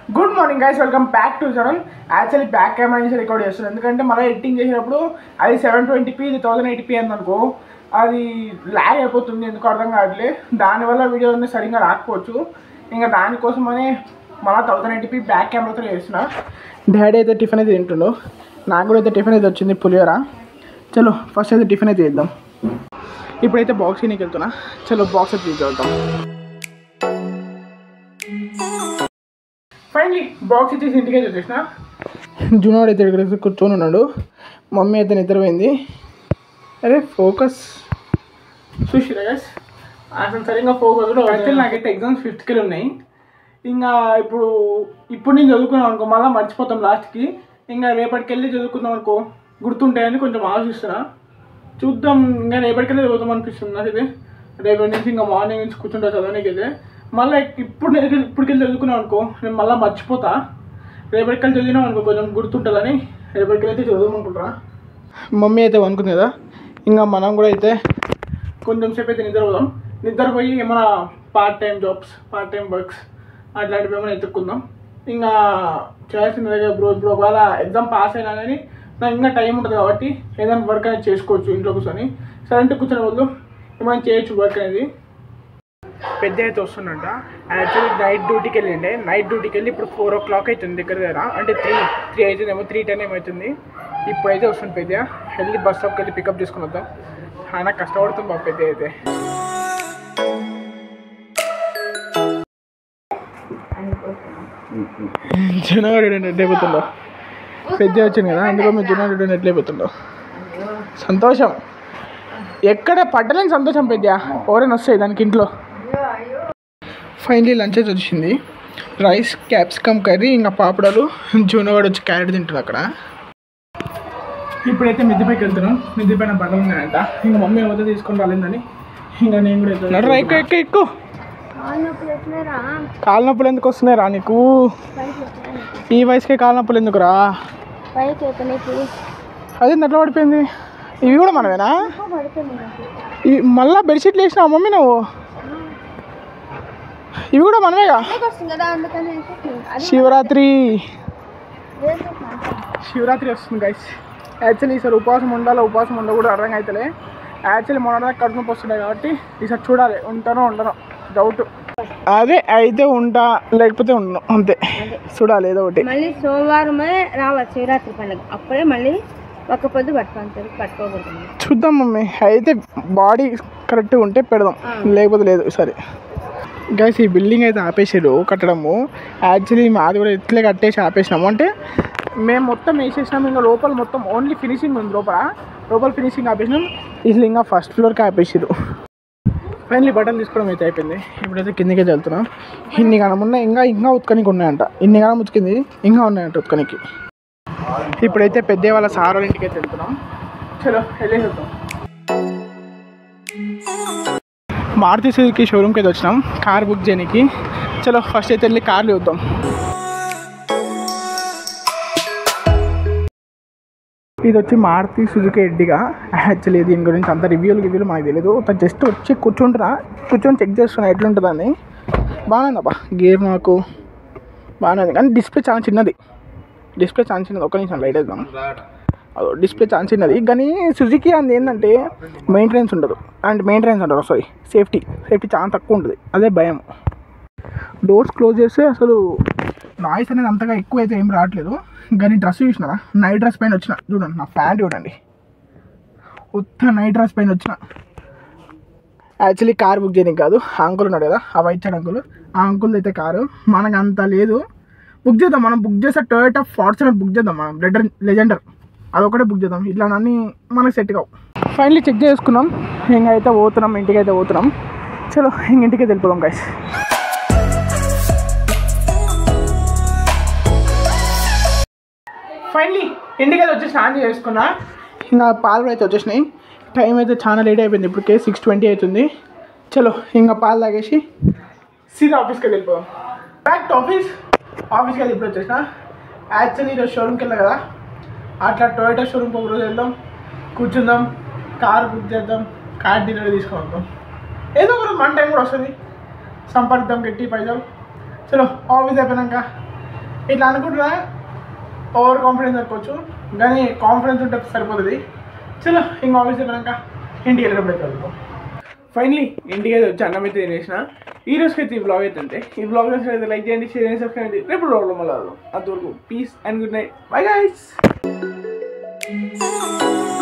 Good morning guys welcome back to channel actually back camera నుంచి record చేస్తున్నాను ఎందుకంటే మనం ఎడిటింగ్ చేసినప్పుడు అది సెవెన్ ట్వంటీపీ ఇది థౌసండ్ ఎయిటీపీ అనుకో అది ల్యాగ్ అయిపోతుంది ఎందుకు అర్థం కావట్లే దానివల్ల వీడియో అనేది సరిగ్గా రాకపోవచ్చు ఇంకా దానికోసమనే మన థౌసండ్ ఎయిటీపీ బ్యాక్ కెమెరాతో చేసిన డాడీ అయితే టిఫిన్ అయితే తింటుండు నాకు కూడా అయితే టిఫిన్ అయితే వచ్చింది పులిహోర చలో ఫస్ట్ అయితే టిఫిన్ అయితే చేద్దాం ఇప్పుడైతే బాక్స్ నీకు వెళ్తున్నా చలో బాక్స్ అయితే తీసుకెళ్తాం ఫైనలీ బాక్స్ ఇచ్చేసి ఇంటికి వచ్చేసిన జునోడు అయితే ఇక్కడ కూర్చొని ఉన్నాడు మమ్మీ అయితే నిద్రపోయింది అరే ఫోకస్ చూసిరా గైస్ అసలు సరిగ్గా ఫోకస్ కూడా యాక్చువల్లీ నాకైతే ఎగ్జామ్స్ ఫిఫ్త్కి ఉన్నాయి ఇంకా ఇప్పుడు ఇప్పుడు నేను చదువుకున్నాను అనుకో మళ్ళీ మర్చిపోతాం లాస్ట్కి ఇంకా రేపటికి వెళ్ళి చదువుకుందాం అనుకో గుర్తుంటాయని కొంచెం ఆలోచిస్తున్నా చూద్దాం ఇంకా రేపటికెళ్ళి చదువుతాం అనిపిస్తుంది నాకు ఇది రేపటి నుంచి ఇంకా మార్నింగ్ నుంచి కూర్చుంటా చదవడానికి అయితే మళ్ళీ ఇప్పుడు నేను ఇప్పటికెళ్ళి చదువుకున్నాం అనుకో నేను మళ్ళీ మర్చిపోతా రేపటికెళ్ళి చదివినాం అనుకో కొంచెం గుర్తుంటుందని రేపటికెళ్ళి అయితే చదువుకుంటున్నా మమ్మీ అయితే అనుకుంది కదా ఇంకా మనం కూడా అయితే కొంచెం సేపు అయితే నిద్రపోదాం నిద్రపోయి ఏమైనా part time jobs part time works అట్లాంటివి ఏమైనా ఎత్తుక్కుందాం ఇంకా చేయాల్సింది దగ్గర బ్రో ఇప్పుడు ఒకవేళ ఎగ్జామ్ పాస్ అయినా కానీ నాకు ఇంకా టైం ఉంటుంది కాబట్టి ఏదైనా వర్క్ అనేది చేసుకోవచ్చు ఇంట్లో కూర్చొని సరే కూర్చొని వాళ్ళు ఏమైనా చేయొచ్చు వర్క్ అనేది పెద్ద అయితే వస్తుందంట యాక్చువల్లీ నైట్ డ్యూటీకి వెళ్ళిండే నైట్ డ్యూటీకి వెళ్ళి ఇప్పుడు ఫోర్ ఓ క్లాక్ అవుతుంది దగ్గర దగ్గర అంటే త్రీ త్రీ అవుతుందేమో త్రీ టెన్ ఏమవుతుంది ఇప్పుడైతే వస్తుంది పెద్ద వెళ్ళి బస్ స్టాప్కి వెళ్ళి పికప్ చేసుకుని వద్దాం చాలా కష్టపడుతుంది మా పెద్ద అయితే జనవాడు నెట్లయిపోతుందో పెద్ద వచ్చింది కదా అందులో మీ జనవాడు నెట్లయిపోతుందో సంతోషం ఎక్కడ పడ్డలేని సంతోషం పెద్ద ఎవరైనా వస్తాయి దానికి ఇంట్లో ఫైనలీ లంచ్ అయితే వచ్చింది రైస్ క్యాప్సికమ్ కర్రీ ఇంకా పాపడాలు జూనవాడు వచ్చి క్యారెట్ తింటుంది అక్కడ ఇప్పుడైతే మిద్దిపైకి వెళ్తున్నాం మిద్ది పైన బండలు ఉన్నాయంట ఇంకా మమ్మీ ఎవరితో తీసుకొని రాలేదని ఇంకా నేను కూడా వెళ్తున్నాను ఎక్కువ ఎక్కువ ఎక్కువ కాళ్ళ నొప్పులు ఎందుకు వస్తున్నాయి రా నీకు ఈ వయసుకే కాళ్ళ నొప్పులు ఎందుకు రా పైకి ఎక్కనికి అదే ఎట్లా పడిపోయింది ఇవి కూడా మనమేనా ఈ మళ్ళా బెడ్షీట్లు వేసినావు మమ్మీ నువ్వు ఇవి కూడా మనమేగా వస్తుంది కదా అందుకని అది శివరాత్రి వేసేసాను. శివరాత్రి వస్తుంది గైస్ యాక్చువల్లీ ఈసారి ఉపవాసం ఉండాలో ఉపవాసం ఉండ కూడా అర్థం అవుతలే యాక్చువల్లీ మొన్న దాకా కడుపు నొప్పి వస్తున్నాయి కాబట్టి ఈసారి చూడాలి ఉంటానో ఉండనో డౌట్ అదే అయితే ఉంటా లేకపోతే ఉండను అంతే చూడాలి ఏదో ఒకటి మళ్ళీ సోమవారమే రావాలి శివరాత్రి పండుగ అప్పుడే మళ్ళీ ఒక పొద్దు పట్టుకుంటారు పట్టుకోకూడదు చూద్దాం మమ్మీ అయితే బాడీ కరెక్ట్గా ఉంటే పెడదాం లేకపోతే లేదు సరే గైస్ ఈ బిల్డింగ్ అయితే ఆపేసారు కట్టడము యాక్చువల్లీ మాది కూడా ఇట్లే కట్టేసి ఆపేసినాము అంటే మేము మొత్తం వేసేసినాము ఇంకా లోపల మొత్తం ఓన్లీ ఫినిషింగ్ ఉంది లోపల లోపల ఫినిషింగ్ ఆపేసినాం ఇది ఇంకా ఫస్ట్ ఫ్లోర్కి ఆపేసారు ఫైనలీ బట్టలు తీసుకోవడం అయితే అయిపోయింది ఇప్పుడైతే కిందికే వెళ్తున్నాం ఇన్ని కాలం ఉన్నాయి ఇంకా ఇంకా ఉత్కనికి ఉన్నాయంట ఇన్ని కాలం ఉతికింది ఇంకా ఉన్నాయంట ఉత్కనికి ఇప్పుడైతే పెద్ద వాళ్ళ సార్ వాళ్ళ ఇంటికి అయితే వెళ్తున్నాం చలో వెళ్ళేసి వెళ్తాం మారుతి సుజుకి షోరూమ్కి అయితే వచ్చినాం కార్ బుక్ చేయడానికి చలో ఫస్ట్ అయితే వెళ్ళి కార్లు చూద్దాం ఇది వచ్చి మారుతి సుజుకి ఎడ్డిగా యాక్చువల్లీ దీని గురించి అంత రివ్యూలు రివ్యూలు మనకు తెలియదు జస్ట్ వచ్చి కూర్చుంటున్నా కూర్చొని చెక్ చేస్తున్నా ఎట్లుంటుందని బాగానే అబ్బా గేర్ నాకు బాగానే ఉంది కానీ డిస్ప్లే చాలా చిన్నది డిస్ప్లే చాలా చిన్నది ఒక నిమిషం లైట్ వేద్దాం అదో డిస్ప్లే చాలా చిన్నది కానీ సుజుకి అంది ఏంటంటే మెయింటెనెన్స్ ఉండదు అండ్ మెయింటెనెన్స్ అంటారు సారీ సేఫ్టీ సేఫ్టీ చాలా తక్కువ ఉంటుంది అదే భయం డోర్స్ క్లోజ్ చేస్తే అసలు నాయిస్ అనేది అంతగా ఎక్కువ అయితే ఏం రావట్లేదు కానీ డ్రెస్ చూసినారా నైట్ డ్రెస్ పైన వచ్చిన చూడండి నా ప్యాంట్ చూడండి ఉత్త నైట్ డ్రెస్ పైన వచ్చిన యాక్చువల్లీ కార్ బుక్ చేయడానికి కాదు ఆ అంకుల్ ఉన్నాడు కదా ఆ వైట్ సైడ్ అంకుల్ ఆ అంకుల్ అయితే కారు మనకు అంత లేదు బుక్ చేద్దాం మనం బుక్ చేస్తే టొయోటా ఫార్చునర్ బుక్ చేద్దాం మనం లెడర్ లెజెండర్ అదొకటే బుక్ చేద్దాం ఇట్లా అన్నీ మనకు సెట్ కావు ఫైనలీ చెక్ చేసుకున్నాం ఇంక అయితే పోతున్నాం ఇంటికి అయితే పోతున్నాం చలో ఇంక ఇంటికి వెళ్ళిపోదాం గైస్ ఫైనలీ ఇంటికి అయితే వచ్చి స్నానం చేసుకున్నా ఇంకా పాలు కూడా అయితే వచ్చేసినాయి టైం అయితే చాలా లేట్ అయిపోయింది ఇప్పటికే సిక్స్ ట్వంటీ అవుతుంది చలో ఇంకా పాలు తాగేసి సీదా ఆఫీస్కి వెళ్ళిపోదాం బ్యాక్ టు ఆఫీస్ ఆఫీస్కి వెళ్ళి ఇప్పుడు వచ్చేసిన యాక్చువల్లీ ఈరోజు షోరూమ్కి వెళ్ళా కదా అట్లా టొయోటా షోరూమ్కి ఒక రోజు వెళ్దాం కూర్చుందాం కార్ బుక్ చేద్దాం కార్ డీలర్ తీసుకొని వద్దాం ఏదో ఒక రోజు మన టైం కూడా వస్తుంది సంపాదిద్దాం గట్టి పైసలు చలో ఆఫీస్ అయిపోయినాక ఇట్లా అనుకుంటున్నా ఓవర్ కాన్ఫిడెన్స్ అనుకోవచ్చు కానీ కాన్ఫిడెన్స్ ఉంటే సరిపోతుంది చలో ఇంకా ఆఫీస్ అయిపోయాక ఇంటికి వెళ్ళినప్పుడు అయితే వెళ్తాం ఫైనలీ ఇంటికి అయితే వచ్చి అన్నం అయితే తినేసిన ఈ రోజుకి అయితే ఈ బ్లాగ్ అయితే అంతే ఈ బ్లాగ్ అయితే లైక్ చేయండి షేర్ చేయండి సబ్స్క్రైబ్ చేయండి రేపు బ్లాగ్లో మళ్ళీ అంతవరకు peace and good night bye guys Oh